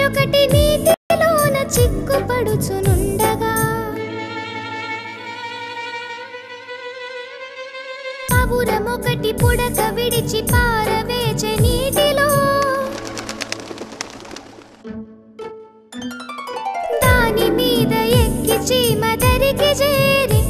చీమయొకటి నీటిలోన చిక్కుపడుచునుండగా పావురమొకటి పుడక విడిచి పారవేచే నీటిలో దాని మీద ఎక్కి చీమ దరికి చేరి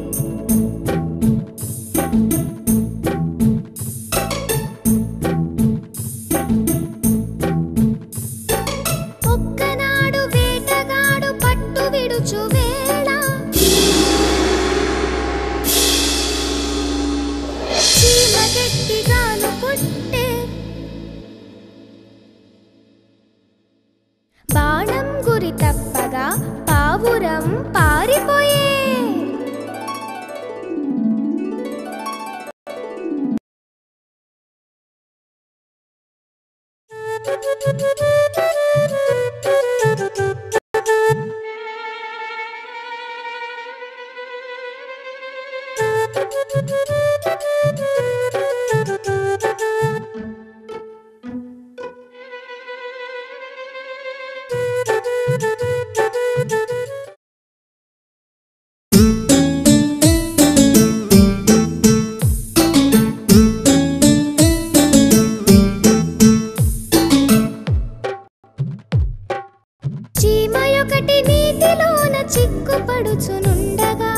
ఒక్కనాడు వేటగాడు పట్టు విడుచు వేళ చీమ గట్టిగాను కొట్టే బాణం గురి తప్పగా పావురం పారిపోయే చీమయొకటి నీటిలోన చిక్కుపడుచునుండగా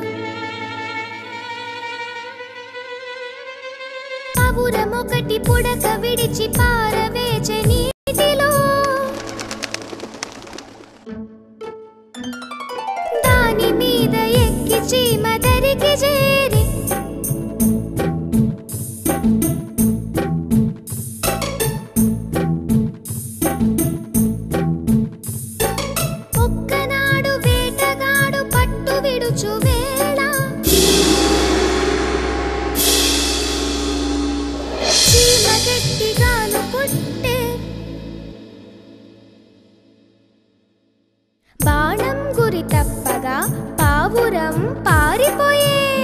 పావురమొకటి పుడక విడిచి పారవేచే నీటిలో దాని మీద ఎక్కి చీమ దరికి చేరి ఒక్కనాడు వేటగాడు పట్టు విడుచు వేళ చీమ గట్టిగాను కొట్టే బాణం గురి తప్పగా పావురం పారిపోయే